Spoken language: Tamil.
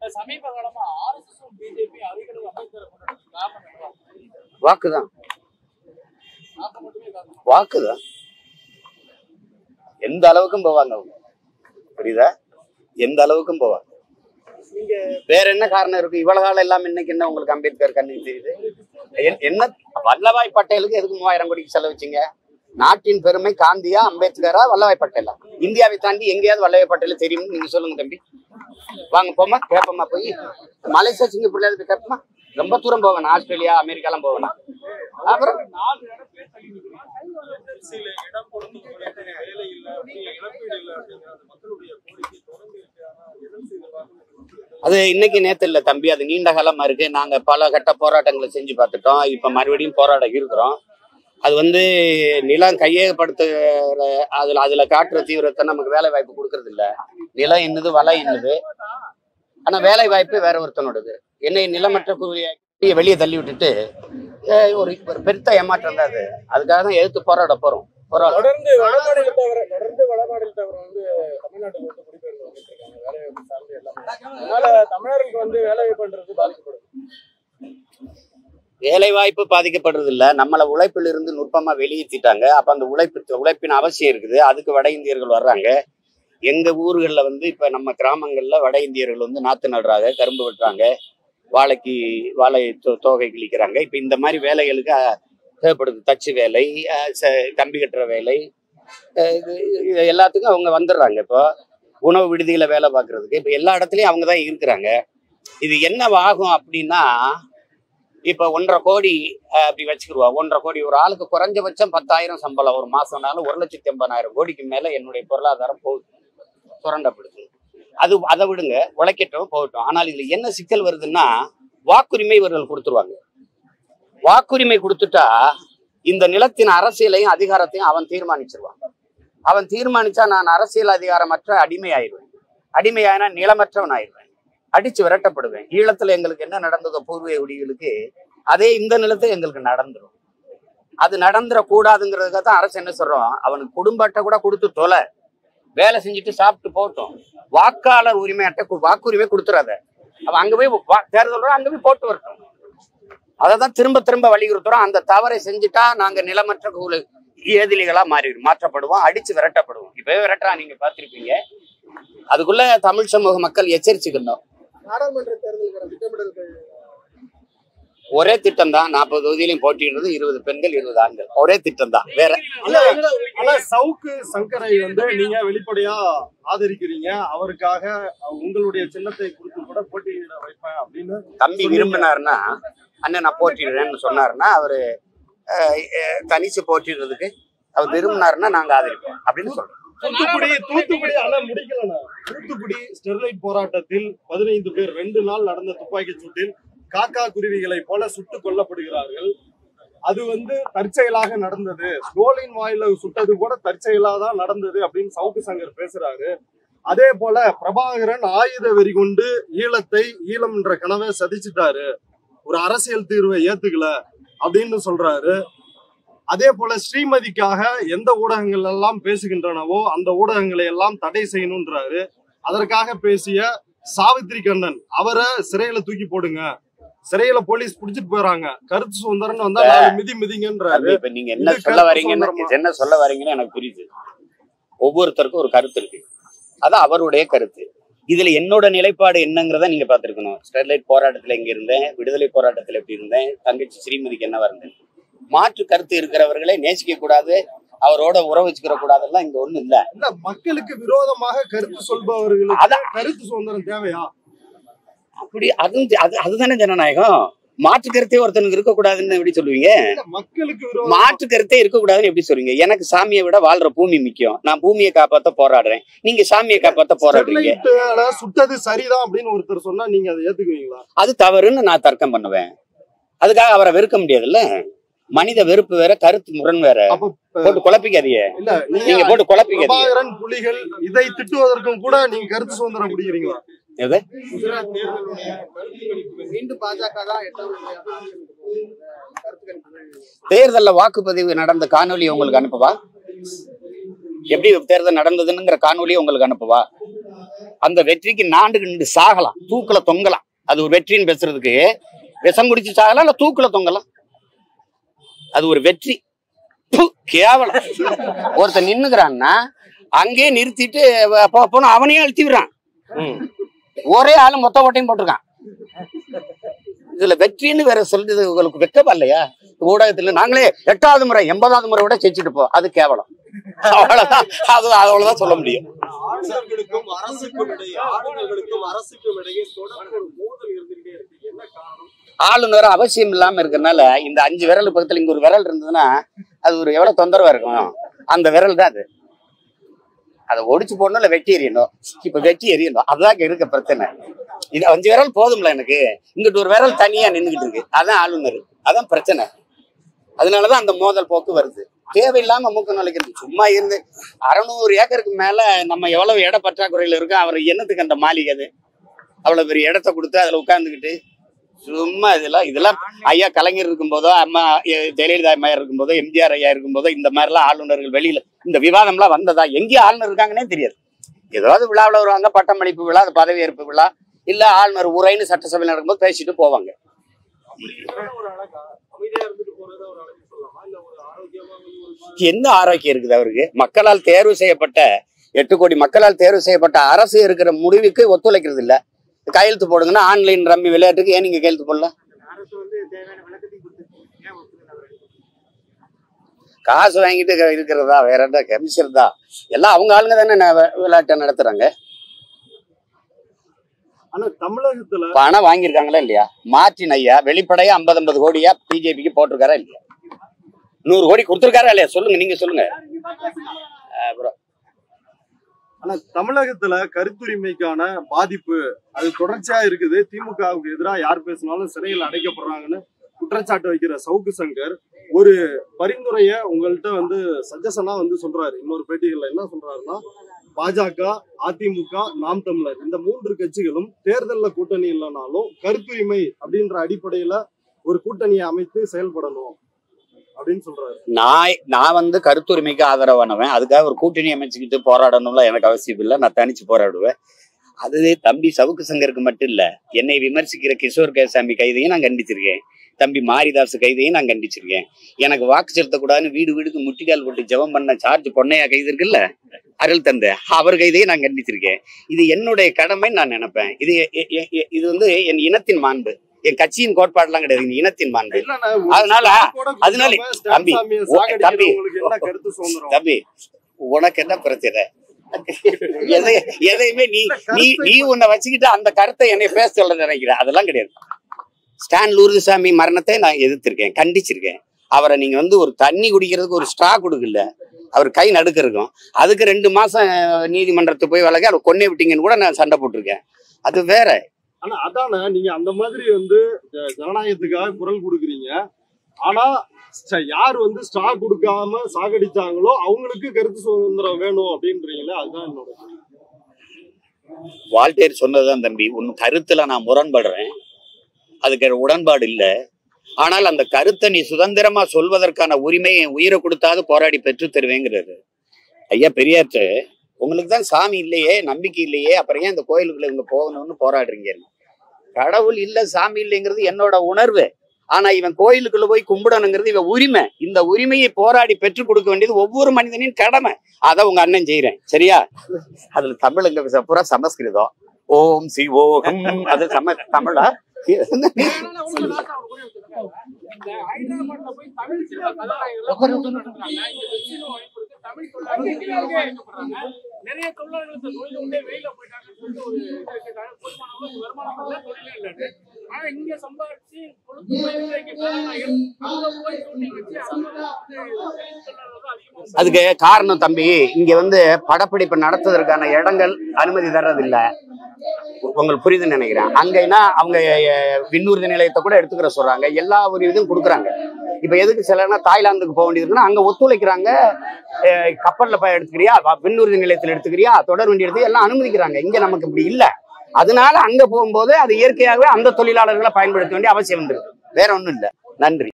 சமீப காலமா ஆர்எஸ்எஸ் பிஜேபி அதிக அளவு அம்பேத்கர் கொண்டாடுறதுக்கு காரணம் என்னவா வாக்குதான் நாக்கு மட்டுமே காரணம் வாக்குதான் எந்த அளவுக்கும் போவாங்க அவங்க புரியுதா எந்த அளவுக்கும் போவாங்க வேற என்ன காரணம் இருக்கு இவ்வளவு காலம் எல்லாம் இன்னைக்கு என்ன உங்களுக்கு அம்பேத்கர் கண்ணு தெரியுது என்- என்ன வல்லபாய் பட்டேலுக்கு எதுக்கு மூவாயிரம் கோடிக்கு செலவிச்சீங்க நாட்டின் பெருமை காந்தியா அம்பேத்கரா வல்லபாய் பட்டேலா இந்தியாவை தாண்டி எங்கேயாவது வல்லபாய் பட்டேல் தெரியும்னு நீங்க சொல்லுங்க தம்பி வாங்க போமா கேப்பமா போய் மலேசியா சிங்கப்பூர்ல போய் கேப்பமா ரொம்ப தூரம் போவேன் ஆஸ்திரேலியா அமெரிக்காலாம் போவேன் அப்புறம் நாலு இடம் பேர் தள்ளி நிற்கிறோம் சில இடம் கொடுத்தவங்களுக்கு வேலை இல்லை அப்படிங்கிற இழப்பீடு இல்லை அப்படிங்கிற அந்த மக்களுடைய கோரிக்கை தொடர்ந்து இருக்கு ஆனா எதிர்த்து எதிர்பார்த்து அது இன்னைக்கு நேத்து இல்ல தம்பி அது நீண்ட காலமா இருக்கு நாங்க பல கட்ட போராட்டங்களை செஞ்சு பார்த்துட்டோம் இப்ப மறுபடியும் போராட இருக்கிறோம் அது வந்து நிலம் கையகப்படுத்துற அதுல அதுல காட்டுற தீவிரத்தை நமக்கு வேலை வாய்ப்பு கொடுக்கறது இல்ல நிலம் என்னது வலை என்னது ஆனா வேலை வாய்ப்பு வேற ஒருத்தனோடது என்னை நிலமற்ற கூலியை வெளியே தள்ளி விட்டுட்டு அஹ், ஒரு ஒரு பெருத்த ஏமாற்றம் தான் அது அதுக்காக தான் எதிர்த்து போராட போறோம் போராடம் தொடர்ந்து வடமாநிலத்தவரை தொடர்ந்து வடமாநிலத்தவர் வந்து தமிழ்நாட்டுக்கு வந்து குடிபெயர்ந்து வந்துட்டு இருக்காங்க வேலை வாய்ப்பு சார்ந்து எல்லாம் அதனால தமிழர்களுக்கு வந்து வேலை வாய்ப்புன்றது பாதிக்கப்படும் வேலை வாய்ப்பு பாதிக்கப்படுறது இல்ல நம்மளை உழைப்பில் இருந்து நுட்பமா வெளியேற்றிட்டாங்க அப்ப அந்த உழைப்பு உழைப்பின் அவசியம் இருக்குது அதுக்கு வட இந்தியர்கள் வர்றாங்க எங்க ஊர்கள்ல வந்து இப்ப நம்ம கிராமங்கள்ல வட இந்தியர்கள் வந்து நாத்து நடுறாங்க கரும்பு வெட்டுறாங்க வாழைக்கு வாழை தோ- தோகை கிழிக்கிறாங்க இப்ப இந்த மாதிரி வேலைகளுக்கு அஹ், தேவைப்படுது தச்சு வேலை அஹ், ச- கம்பி கட்டுற வேலை அஹ், இது இது எல்லாத்துக்கும் அவங்க வந்துடுறாங்க இப்போ உணவு விடுதியில வேலை பார்க்கறதுக்கு இப்ப எல்லா இடத்துலயும் அவங்க தான் இருக்கிறாங்க இது என்னவாகும் அப்படின்னா இப்ப ஒன்றரை கோடி அஹ், அப்படி வச்சுக்கிருவா ஒன்றரை கோடி ஒரு ஆளுக்கு குறைஞ்சபட்சம் பத்தாயிரம் சம்பளம் ஒரு மாசம்னாலும் ஒரு லட்சத்தி எண்பதாயிரம் கோடிக்கு மேல என்னுடைய பொருளாதாரம் போகுது சுரண்டப்படுது அது அதை விடுங்க உழைக்கட்டும் போகட்டும் ஆனால் இதுல என்ன சிக்கல் வருதுன்னா வாக்குரிமை இவர்கள் கொடுத்துருவாங்க வாக்குரிமை கொடுத்துட்டா இந்த நிலத்தின் அரசியலையும் அதிகாரத்தையும் அவன் தீர்மானிச்சிருவான் அவன் தீர்மானிச்சா நான் அரசியல் அதிகாரமற்ற அடிமை ஆயிடுவேன் அடிமையாயினா நிலமற்றவன் ஆயிடுவேன் அடிச்சு விரட்டப்படுவேன் ஈழத்துல எங்களுக்கு என்ன நடந்ததோ பூர்வீக குடிகளுக்கு அதே இந்த நிலத்தை எங்களுக்கு நடந்துரும் அது நடந்துட கூடாதுங்கிறதுக்காக தான் அரசு என்ன சொல்றோம் அவனுக்கு குடும்ப அட்டை கூட கொடுத்து தொலை வேலை செஞ்சுட்டு சாப்பிட்டு போகட்டும் வாக்காளர் உரிமை அட்டை கு- வாக்குரிமை கொடுத்துறாத அவன் அங்க போய் வா- தேர்தல் அங்க போய் போட்டு வரட்டும் அதை தான் திரும்ப திரும்ப வலியுறுத்துறோம் அந்த தவறை செஞ்சுட்டா நாங்க நிலமற்ற கூலு ஏதிலிகளா மாறி மாற்றப்படுவோம் அடிச்சு விரட்டப்படுவோம் இப்பவே விரட்டுறா நீங்க பார்த்திருப்பீங்க அதுக்குள்ள தமிழ் சமூக மக்கள் எச்சரிச்சுக்கணும் நாடாளுமன்ற தேர்தலுக்கான திட்டமிடல்கள் ஒரே திட்டம் தான் நாற்பது தொகுதியிலையும் போட்டியிடுறது இருபது பெண்கள் இருபது ஆண்கள் ஒரே திட்டம் தான் வேற ஆனா ஆனா சவுக்கு சங்கரை வந்து நீங்க வெளிப்படையா ஆதரிக்கிறீங்க அவருக்காக உங்களுடைய சின்னத்தை கொடுத்து கூட போட்டியிட வைப்பேன் அப்படின்னு தம்பி விரும்பினாருன்னா அண்ணன் நான் போட்டிடுறேன்னு சொன்னாருன்னா அவரு அஹ், அஹ், தனிச்சு போட்டிடுறதுக்கு அவர் விரும்பினாருன்னா நாங்க ஆதரிப்போம் அப்படின்னு சொல்றோம் தூத்துக்குடி தூத்துக்குடி ஆனா முடிக்கலண்ணா தூத்துக்குடி ஸ்டெர்லைட் போராட்டத்தில் பதினைந்து பேர் ரெண்டு நாள் நடந்த துப்பாக்கி சூட்டில் காக்கா குருவிகளை போல சுட்டுக் கொல்லப்படுகிறார்கள் அது வந்து தற்செயலாக நடந்தது ஸ்டோலின் வாயில சுட்டது கூட தற்செயலா தான் நடந்தது அப்படின்னு சவுக்கு சங்கர் பேசுறாரு அதே போல பிரபாகரன் ஆயுத வெறி கொண்டு ஈழத்தை ஈழம் என்ற கனவை சதிச்சிட்டாரு ஒரு அரசியல் தீர்வை ஏத்துக்கல அப்படின்னு சொல்றாரு அதே போல ஸ்ரீமதிக்காக எந்த ஊடகங்கள் எல்லாம் பேசுகின்றனவோ அந்த ஊடகங்களை எல்லாம் தடை செய்யணும்ன்றாரு அதற்காக பேசிய சாவித்ரி கண்ணன் அவரை சிறையில தூக்கி போடுங்க சிறையில போலீஸ் புடிச்சிட்டு போறாங்க கருத்து சுதந்திரன் வந்தா நாலு மிதி மிதிங்கன்றாரு தம்பி, இப்ப நீங்க என்ன இது சொல்ல கருத்து வரீங்கன்னு சுதந்திரமா? என்ன சொல்ல வரீங்கன்னு எனக்கு புரியுது ஒவ்வொருத்தருக்கும் ஒரு கருத்து இருக்கு அது அவருடைய கருத்து இதுல என்னோட நிலைப்பாடு என்னங்கிறத நீங்க பார்த்திருக்கணும் ஸ்டெர்லைட் போராட்டத்துல எங்க இருந்தேன் விடுதலை போராட்டத்துல எப்படி இருந்தேன் தங்கச்சி ஸ்ரீமதிக்கு என்னவா இருந்தேன் மாற்று கருத்து இருக்கிறவர்களை நேசிக்க கூடாது அவரோட உறவு வச்சுக்கிற கூடாதெல்லாம் இங்க ஒண்ணும் இல்ல இல்ல மக்களுக்கு விரோதமாக கருத்து சொல்பவர்களுக்கு அதான். கருத்து சுதந்திரம் தேவையா அப்படி அது அது அதுதானே ஜனநாயகம் மாற்று கருத்தே ஒருத்தனுக்கு இருக்கக்கூடாதுன்னு எப்படி சொல்லுவீங்க இல்ல, மக்களுக்கு விரோதம் மாற்று கருத்தே இருக்கக்கூடாதுன்னு எப்படி சொல்றீங்க எனக்கு சாமியை விட வாழ்ற பூமி முக்கியம் நான் பூமியை காப்பாத்த போராடுறேன் நீங்க சாமியை காப்பாத்த போராடுறீங்க ஸ்டெர்லைட்ல சுட்டது சரிதான் அப்படின்னு ஒருத்தர் சொன்னா நீங்க அதை ஏத்துக்குவீங்களா அது தவறுன்னு நான் தர்க்கம் பண்ணுவேன் அதுக்காக அவரை வெறுக்க முடியாதுல்ல மனித வெறுப்பு வேற கருத்து முரண் வேற அப்ப போட்டு குழப்பிக்காதீங்க இல்ல நீங்க நீங்க போட்டு குழப்பிக்காதீங்க பிரபாகரன் புலிகள் இதை திட்டுவதற்கும் கூட நீங்க கருத்து சுதந்திரம் பிடிக்கிறீங்களா எது குஜராத் தேர்தலுடைய கருத்து கணிப்பு மீண்டும் பாஜக தான் எட்டாவது முறையாக ஆட்சிக்கு போகுது. கருத்து கணிப்புகள் தேர்தல்ல வாக்குப்பதிவு நடந்த காணொலி உங்களுக்கு அனுப்பவா எப்படி தேர்தல் நடந்ததுங்கிற காணொலி உங்களுக்கு அனுப்பவா அந்த வெற்றிக்கு நாண்டு நின்று சாகலாம் தூக்குல தொங்கலாம் அது ஒரு வெற்றின்னு பேசுறதுக்கு விஷம் குடிச்சு சாகலாம் இல்ல தூக்குல தொங்கலாம் அது ஒரு வெற்றி ப்பு, கேவலம் ஒருத்தன் நின்னுக்கிறான்னா அங்கேயே நிறுத்திட்டு வ- போ- போனா அவனையும் அழுத்தி விடுறான் ம். ஒரே ஆளு மொத்த ஓட்டையும் போட்டிருக்கான் இதுல வெற்றின்னு வேற சொல்றது உங்களுக்கு வெக்கமா இல்லையா ஊடகத்துல நாங்களே எட்டாவது முறை எண்பதாவது முறை விட ஜெயிச்சுட்டு போ அது கேவலம் அவ்வளவுதான் அது அவ்வளவுதான் சொல்ல முடியும் ஆளுநர்களுக்கும் அரசுக்கும் இடையே ஆளுநர்களுக்கும் அரசுக்கும் இடையே தொடர்ந்து ஒரு மோதல் இருந்துகிட்டே இருக்கு என்ன காரணம் ஆளுநர் அவசியம் இல்லாம இருக்கறனால இந்த அஞ்சு விரல் பக்கத்துல இங்க ஒரு விரல் இருந்ததுன்னா அது ஒரு எவ்வளவு தொந்தரவா இருக்கும் அந்த விரல் தான் அது அதை ஒடிச்சு போடணும் இல்ல வெட்டி எறியணும் இப்ப வெட்டி எறியணும் அதுதான் இருக்க பிரச்சனை இது அஞ்சு விரல் போதும்ல எனக்கு இங்கிட்டு ஒரு விரல் தனியா நின்றுகிட்டு இருக்கு அதான் ஆளுநர் அதான் பிரச்சனை அதனாலதான் அந்த மோதல் போக்கு வருது தேவையில்லாம மூக்க நுழைக்கிறது சும்மா இருந்து அறநூறு ஏக்கருக்கு மேல நம்ம எவ்வளவு இட பற்றாக்குறையில இருக்கோம் அவர் என்னத்துக்கு அந்த மாளிகை அது அவ்வளவு பெரிய இடத்த கொடுத்து அதுல உட்கார்ந்துக்கிட்டு சும்மா இதெல்லாம் இதெல்லாம் ஐயா கலைஞர் இருக்கும்போதோ அம்மா எ- ஜெயலலிதா அம்மா இருக்கும்போதோ எம்ஜிஆர் ஐயா இருக்கும்போதோ இந்த மாதிரிலாம் ஆளுநர்கள் வெளியில இந்த விவாதம்லாம் வந்ததா எங்கேயும் ஆளுநர் இருக்காங்கன்னே தெரியாது ஏதாவது விழாவில் வருவாங்க பட்டமளிப்பு விழா அது பதவியேற்பு விழா இல்ல ஆளுநர் உரைன்னு சட்டசபையில் நடக்கும்போது பேசிட்டு போவாங்க அப்படி இருக்கிறது ஒரு அழகா அமைதியா இருந்துட்டு போறது ஒரு அழகு சொல்லலாமா இல்ல ஒரு ஆரோக்கியமா வந்து ஒரு மாதிரி என்ன ஆரோக்கியம் இருக்குது அவருக்கு மக்களால் தேர்வு செய்யப்பட்ட எட்டு கோடி மக்களால் தேர்வு செய்யப்பட்ட அரசு இருக்கிற முடிவுக்கு ஒத்துழைக்கிறது இல்ல கையெழுத்து போடுங்கன்னா ஆன்லைன் ரம்மி விளையாட்டுக்கு ஏன் நீங்க கையெழுத்து போடல அரசு வந்து தேவையான விளக்கத்தையும் கொடுத்து ஏன் ஒத்துக்கல அவரை? காசு வாங்கிட்டு க- இருக்கிறதா வேற என்ன கமிஷன் தான் எல்லாம் அவங்க ஆளுங்க தானே ந- வி- விளையாட்டை நடத்துறாங்க ஆனா தமிழகத்துல பணம் வாங்கியிருக்காங்களா இல்லையா மார்டின் ஐயா வெளிப்படையா ஐம்பது ஐம்பது கோடியா பிஜேபிக்கு போட்டிருக்காரா இல்லையா நூறு கோடி கொடுத்துருக்காரா இல்லையா சொல்லுங்க நீங்க சொல்லுங்க அப்புறம் ஆனா தமிழகத்துல கருத்துரிமைக்கான பாதிப்பு அது தொடர்ச்சியா இருக்குது திமுகவுக்கு எதிராக யார் பேசினாலும் சிறையில் அடைக்கப்படுறாங்கன்னு குற்றச்சாட்டு வைக்கிற சவுக்கு சங்கர் ஒரு பரிந்துரைய உங்கள்கிட்ட வந்து சஜஷனா வந்து சொல்றாரு இன்னொரு பேட்டிகள்ல என்ன சொல்றாருன்னா பாஜக அதிமுக நாம் தமிழர் இந்த மூன்று கட்சிகளும் தேர்தல்ல கூட்டணி இல்லைனாலும் கருத்துரிமை அப்படின்ற அடிப்படையில ஒரு கூட்டணியை அமைத்து செயல்படணும் அப்படின்னு சொல்றாரு நான் நான் வந்து கருத்துரிமைக்கு ஆதரவானவன் அதுக்காக ஒரு கூட்டணி அமைச்சுக்கிட்டு போராடணும்ல எனக்கு அவசியம் இல்லை நான் தனிச்சு போராடுவேன் அது தம்பி சவுக்கு சங்கருக்கு மட்டும் இல்ல என்னை விமர்சிக்கிற கிஷோர் கேசாமி கைதையும் நான் கண்டிச்சிருக்கேன் தம்பி மாரிதாஸ் கைதையும் நான் கண்டிச்சிருக்கேன் எனக்கு வாக்கு செலுத்தக்கூடாதுன்னு வீடு வீடுக்கு முட்டிக்கால் போட்டு ஜெபம் பண்ண சார்ஜ் பொன்னையா கைது இருக்குல்ல அருள் தந்த அவர் கைதையும் நான் கண்டிச்சிருக்கேன் இது என்னுடைய கடமை நான் நினைப்பேன் இது எ- எ- எ- எ- இது வந்து என் இனத்தின் மாண்பு என் கட்சியின் கோட்பாடுலாம் கிடையாது இது இனத்தின் மாண்பு இல்லண்ணா, ஒரு அதனால கூட அதனால கொடுக்காம தம்பி, சாமியை ஓ, தம்பி. சாகடிக்கிறவங்களுக்கு என்ன கருத்து சுதந்திரம் தம்பி உனக்கு என்ன பிரச்சனை எதை எதையுமே நீ நீ நீ உன்னை வச்சுக்கிட்டு அந்த கருத்தை என்னை பேச சொல்ல நினைக்கிற அதெல்லாம் கிடையாது ஸ்டான் லூர்துசாமி மரணத்தை நான் எதிர்த்திருக்கேன் கண்டிச்சிருக்கேன் அவரை நீங்க வந்து ஒரு தண்ணி குடிக்கிறதுக்கு ஒரு ஸ்ட்ரா கொடுக்கல அவர் கை நடுக்க இருக்கும் அதுக்கு ரெண்டு மாசம் அஹ், நீதிமன்றத்துக்கு போய் வழங்க அவர் கொன்னே விட்டீங்கன்னு கூட நான் சண்டை போட்டிருக்கேன் அது வேற ஆனா அதானே நீங்க அந்த மாதிரி வந்து ஜ- ஜனநாயகத்துக்காக குரல் கொடுக்குறீங்க ஆனா ஸ்ட- யார் வந்து ஸ்டா கொடுக்காம சாகடிச்சாங்களோ அவங்களுக்கு கருத்து சுதந்திரம் வேணும் அப்படின்றீங்களே அதுதான் என்னோட கேள்வி. வால்டேர் சொன்னதுதான் தம்பி உன் கருத்துல நான் முரண்படுறேன் அதுக்கு உடன்பாடு இல்ல ஆனால் அந்த கருத்தை நீ சுதந்திரமா சொல்வதற்கான உரிமையை என் உயிரை கொடுத்தாவது போராடி பெற்று தருவேங்கிறாரு ஐயா பெரியார்ட்டு உங்களுக்கு தான் சாமி இல்லையே நம்பிக்கை இல்லையே அப்புறம் ஏன் இந்த கோயிலுக்குள்ள இவங்க போகணும்னு போராடுறீங்க கடவுள் இல்ல சாமி இல்லைங்கிறது என்னோட உணர்வு ஆனா இவன் கோயிலுக்குள்ள போய் கும்பிடணுங்கிறது இவன் உரிமை இந்த உரிமையை போராடி பெற்றுக் கொடுக்க வேண்டியது ஒவ்வொரு மனிதனின் கடமை அதை உங்க அண்ணன் செய்யறேன் சரியா அதுல தமிழுங்க பேச பூரா சமஸ்கிருதம் ஓம் சிவோகம் அது சம தமிழா அதனால உங்க நாட்டை அவங்க கூட வச்சிருக்காங்க. இந்த ஹைதராபாத்ல போய் தமிழ் சினிமா கதாநாயகர்கள் படம் நடத்துறாங்க. இங்க வெற்றிலும் வாய்ப்பு இருக்கு. தமிழ் தொழிலாளர்கள் வாய்க்கப்படுறாங்க. நிறைய தொழிலாளர்கள் இந்த தொழிலை விட்டே வெளியில போயிட்டாங்கன்னு சொல்லிட்டு ஒரு இது கேட்டாங்க. போதுமானவங்க வருமானம் இல்ல, தொழிலே இல்லைன்னு. ஆனா இங்க சம்பாதிச்சு கொழுத்து போய் இருக்கிற இங்க கதாநாயகன் அங்க போய் shooting வச்சு அங்க தான் வந்து தொழிலாளர்கள் அதிகமா வந்து அதுக்கு காரணம் தம்பி இங்க வந்து படப்பிடிப்பு நடத்துவதற்கான இடங்கள் அனுமதி தர்றதில்ல உங்களுக்கு புரியுதுன்னு நினைக்கிறேன் அங்கன்னா அவங்க அஹ், விண்ணூர்தி நிலையத்தை கூட எடுத்துக்கிற சொல்றாங்க எல்லா ஒரு இதுவும் கொடுக்குறாங்க இப்ப எதுக்கு சிலர்னா தாய்லாந்துக்கு போக வேண்டியது இருக்குன்னா அங்க ஒத்துழைக்கிறாங்க அஹ், கப்பல்ல போய் எடுத்துக்கிறியா வ- விண்ணூர்தி நிலையத்தில் எடுத்துக்கிறியா தொடர் வண்டி எடுத்து எல்லாம் அனுமதிக்கிறாங்க இங்க நமக்கு இப்படி இல்ல அதனால அங்க போகும்போது அது இயற்கையாகவே அந்த தொழிலாளர்களை பயன்படுத்த வேண்டிய அவசியம் வந்துருக்கு வேற ஒண்ணும் இல்ல நன்றி